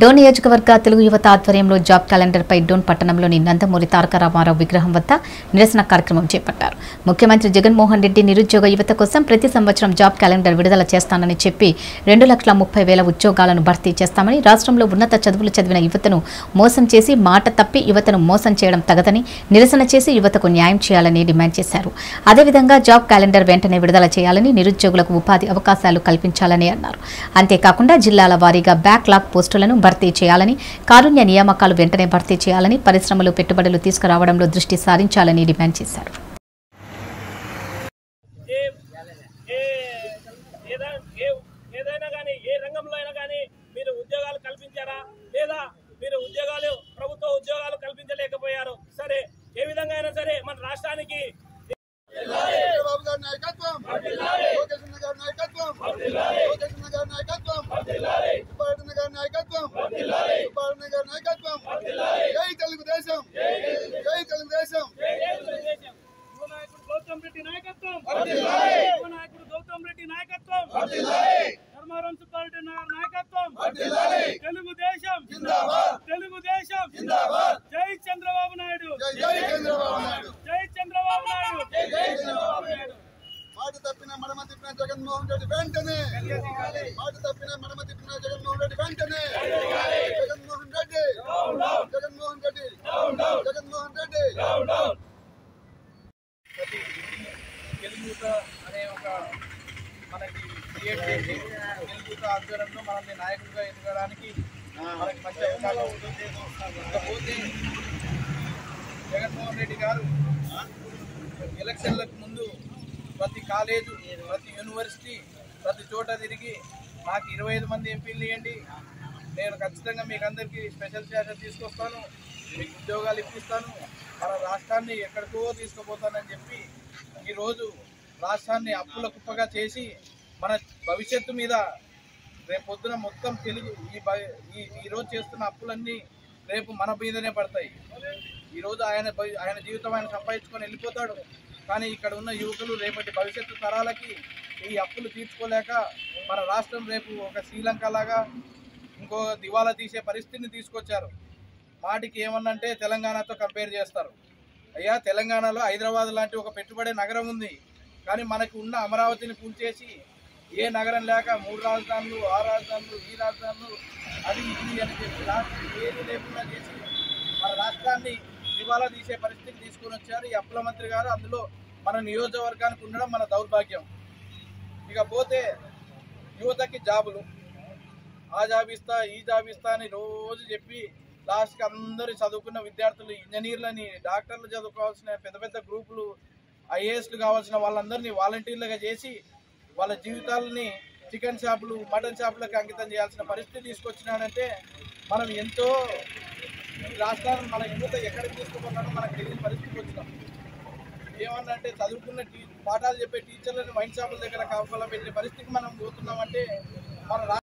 డోన్ నియోజకవర్గ తెలుగు యువత ఆధ్వర్యంలో జాబ్ క్యాలెండర్ పై డోన్ పట్టణంలోని నందమూరి తారక రామారావు విగ్రహం వద్ద నిరసన కార్యక్రమం చేపట్టారు ముఖ్యమంత్రి జగన్మోహన్ రెడ్డి నిరుద్యోగ యువత కోసం ప్రతి సంవత్సరం జాబ్ క్యాలెండర్ విడుదల చేస్తానని చెప్పి రెండు లక్షల ముప్పై వేల ఉద్యోగాలను భర్తీ చేస్తామని రాష్ట్రంలో ఉన్నత చదువులు చదివిన యువతను మోసం చేసి మాట తప్పి యువతను మోసం చేయడం తగదని నిరసన చేసి యువతకు న్యాయం చేయాలని డిమాండ్ చేశారు అదేవిధంగా జాబ్ క్యాలెండర్ వెంటనే విడుదల చేయాలని నిరుద్యోగులకు ఉపాధి అవకాశాలు కల్పించాలని అన్నారు అంతేకాకుండా జిల్లాల వారీగా బ్యాక్లాగ్ పోస్టులను భర్తీ చేయాలని కారుణ్య నియామకాలు వెంటనే భర్తీ చేయాలని పరిశ్రమలు పెట్టుబడులు తీసుకురావడంలో దృష్టి సారించాలని డిమాండ్ చేశారు ఏ ఏ ఏదా- ఏ- ఏదైనా కానీ ఏ రంగంలో అయినా కానీ మీరు ఉద్యోగాలు కల్పించారా లేదా మీరు ఉద్యోగాలు ప్రభుత్వ ఉద్యోగాలు కల్పించలేకపోయారు సరే ఏ విధంగా అయినా సరే మన రాష్ట్రానికి చంద్రబాబు గారి నాయకత్వం లోకేష్ అన్న గారి నాయకత్వం లోకేష్ అన్న గారి నాయకత్వం సుబ్బారెడ్డి అన్న గారి నాయకత్వం సుబ్బారెడ్డి గారి నాయకత్వం జై తెలుగుదేశం జై తెలుగుదేశం యువ నాయకుడు గౌతమ్ రెడ్డి నాయకత్వం యువ నాయకుడు గౌతమ్ రెడ్డి నాయకత్వం ధర్మారం సుబ్బారెడ్డి నా- నాయకత్వం తెలుగుదేశం తెలుగుదేశం జై చంద్రబాబు నాయుడు జై జై చంద్రబాబు నాయుడు జై చంద్రబాబు నాయుడు జై చంద్రబాబు నాయుడు మాట తప్పిన మడమ తిప్పిన జగన్మోహన్ రెడ్డి వెంటనే మాట తప్పిన మడమ తిప్పిన జగన్మోహన్ రెడ్డి వెంటనే జగన్మోహన్ రెడ్డి జగన్మోహన్ రెడ్డి జగన్మోహన్ రెడ్డి ప్రతి తెలుగుత అనే ఒక మనకి క్రియేట్ చేసి తెలుగుత ఆధ్వర్యంలో మనల్ని నాయకుడిగా ఎదగడానికి మనకి మంచి అవకాశం ఉంటుంది ఇకపోతే జగన్మోహన్ రెడ్డి గారు ఎలక్షన్లకు ముందు ప్రతి కాలేజు ప్రతి యూనివర్సిటీ ప్రతి చోట తిరిగి నాకు ఇరవై ఐదు మంది ఎంపీలు ఇవ్వండి నేను ఖచ్చితంగా మీకు అందరికీ స్పెషల్ స్టేటస్ తీసుకొస్తాను మీకు ఉద్యోగాలు ఇప్పిస్తాను మన రాష్ట్రాన్ని ఎక్కడికో తీసుకుపోతానని చెప్పి ఈరోజు రాష్ట్రాన్ని అప్పుల కుప్పగా చేసి మన భవిష్యత్తు మీద రేపు పొద్దున మొత్తం తెలుగు ఈ భ- ఈ ఈరోజు చేస్తున్న అప్పులన్నీ రేపు మన మీదనే పడతాయి ఈరోజు ఆయన భవి- ఆయన జీవితం ఆయన సంపాదించుకొని వెళ్ళిపోతాడు కానీ ఇక్కడ ఉన్న యువకులు రేపటి భవిష్యత్తు తరాలకి ఈ అప్పులు తీర్చుకోలేక మన రాష్ట్రం రేపు ఒక శ్రీలంక లాగా ఇంకో దివాలా తీసే పరిస్థితిని తీసుకొచ్చారు మాటికి ఏమన్నంటే తెలంగాణతో కంపేర్ చేస్తారు అయ్యా తెలంగాణలో హైదరాబాద్ లాంటి ఒక పెట్టుబడి నగరం ఉంది కానీ మనకు ఉన్న అమరావతిని కూల్చేసి ఏ నగరం లేక మూడు రాజధానులు ఆ రాజధానులు ఈ రాజధానులు అది ఇది అని చెప్పి రాష్ట్రం ఏది లేకుండా చేసి మన రాష్ట్రాన్ని దివాలా తీసే పరిస్థితికి తీసుకొని వచ్చారు ఈ అప్పుల మంత్రి గారు అందులో మన నియోజకవర్గానికి ఉండడం మన దౌర్భాగ్యం ఇక పోతే యువతకి జాబులు ఆ జాబ్ ఇస్తా ఈ జాబ్ ఇస్తా అని రోజు చెప్పి లాస్ట్కి అందరూ చదువుకున్న విద్యార్థులు ఇంజనీర్లని డాక్టర్లు చదువుకోవాల్సిన పెద్ద పెద్ద గ్రూపులు ఐఏఎస్లు కావాల్సిన వాళ్ళందరినీ వాలంటీర్లుగా చేసి వాళ్ళ జీవితాలని చికెన్ షాపులు మటన్ షాపులకు అంకితం చేయాల్సిన పరిస్థితి తీసుకొచ్చినాడంటే మనం ఎంతో ఈ రాష్ట్రాన్ని మన యువత ఎక్కడికి తీసుకుపోతాడో మనకు తెలియని పరిస్థితికి వచ్చినాం ఏమన్నంటే చదువుకున్న టీ పాఠాలు చెప్పే టీచర్లను వైన్ షాపుల దగ్గర కాపాల పెట్టే పరిస్థితికి మనం పోతున్నామంటే మన రా-